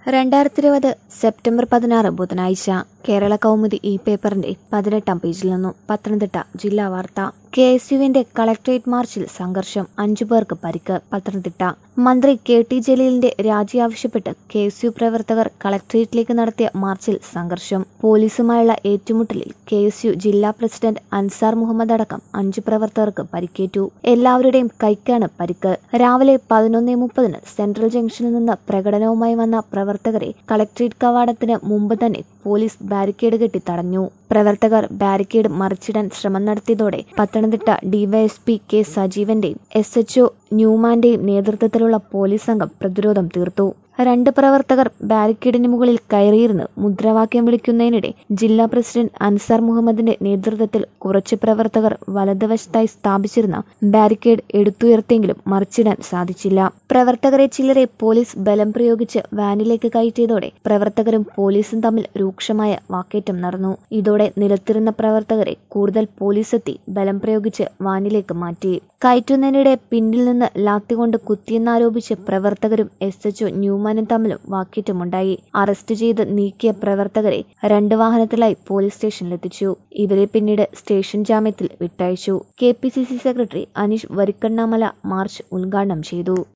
രണ്ടായിരത്തി ഇരുപത് സെപ്റ്റംബർ പതിനാറ് ബുധനാഴ്ച കേരള കൗമുദി ഈ പേപ്പറിന്റെ പതിനെട്ടാം പേജിൽ നിന്നും പത്തനംതിട്ട ജില്ലാ വാർത്ത കെ എസ് യുവിന്റെ കളക്ടറേറ്റ് മാർച്ചിൽ സംഘർഷം അഞ്ചു പേർക്ക് പരിക്ക് പത്തനംതിട്ട മന്ത്രി കെ ടി ജലീലിന്റെ രാജി ആവശ്യപ്പെട്ട് കെ എസ് യു പ്രവർത്തകർ കളക്ടറേറ്റിലേക്ക് നടത്തിയ മാർച്ചിൽ സംഘർഷം പോലീസുമായുള്ള ഏറ്റുമുട്ടലിൽ കെ എസ് യു ജില്ലാ പ്രസിഡന്റ് അൻസാർ മുഹമ്മദ് അടക്കം അഞ്ചു പ്രവർത്തകർക്ക് പരിക്കേറ്റു എല്ലാവരുടെയും കൈക്കാണ് പരിക്ക് രാവിലെ പതിനൊന്നേ മുപ്പതിന് സെൻട്രൽ ജംഗ്ഷനിൽ നിന്ന് പ്രകടനവുമായി വന്ന പ്രവർത്തകരെ കളക്ടറേറ്റ് കവാടത്തിന് മുമ്പ് തന്നെ പോലീസ് ബാരിക്കേഡ് കെട്ടി തടഞ്ഞു പ്രവർത്തകർ ബാരിക്കേഡ് മറിച്ചിടാൻ ശ്രമം നടത്തിയതോടെ പത്തനംതിട്ട ഡിവൈഎസ്പി കെ സജീവന്റെയും എസ് എച്ച്ഒ ന്യൂമാന്റെയും നേതൃത്വത്തിലുള്ള പോലീസ് സംഘം പ്രതിരോധം തീർത്തു രണ്ട് പ്രവർത്തകർ ബാരിക്കേഡിന് മുകളിൽ കയറിയിരുന്ന് മുദ്രാവാക്യം വിളിക്കുന്നതിനിടെ ജില്ലാ പ്രസിഡന്റ് അൻസാർ മുഹമ്മദിന്റെ നേതൃത്വത്തിൽ കുറച്ച് പ്രവർത്തകർ വലതുവശത്തായി സ്ഥാപിച്ചിരുന്ന ബാരിക്കേഡ് എടുത്തുയർത്തിയെങ്കിലും മറിച്ചിടാൻ സാധിച്ചില്ല പ്രവർത്തകരെ ചിലരെ പോലീസ് ബലം പ്രയോഗിച്ച് വാനിലേക്ക് കയറ്റിയതോടെ പ്രവർത്തകരും പോലീസും തമ്മിൽ രൂക്ഷമായ വാക്കേറ്റം നടന്നു ഇതോടെ നിലത്തിരുന്ന പ്രവർത്തകരെ കൂടുതൽ പോലീസ് എത്തി ബലം പ്രയോഗിച്ച് വാനിലേക്ക് മാറ്റി കയറ്റുന്നതിനിടെ പിന്നിൽ നിന്ന് ലാത്തികൊണ്ട് കുത്തിയെന്നാരോപിച്ച് പ്രവർത്തകരും എസ് എച്ച്ഒ ന്യൂമാനും തമ്മിലും വാക്കേറ്റമുണ്ടായി അറസ്റ്റ് ചെയ്ത് നീക്കിയ പ്രവർത്തകരെ രണ്ട് വാഹനത്തിലായി പോലീസ് സ്റ്റേഷനിലെത്തിച്ചു ഇവരെ പിന്നീട് സ്റ്റേഷൻ ജാമ്യത്തിൽ വിട്ടയച്ചു K P C C secretary Aneesh Varikkannamala march ഉദ്ഘാടനം ചെയ്തു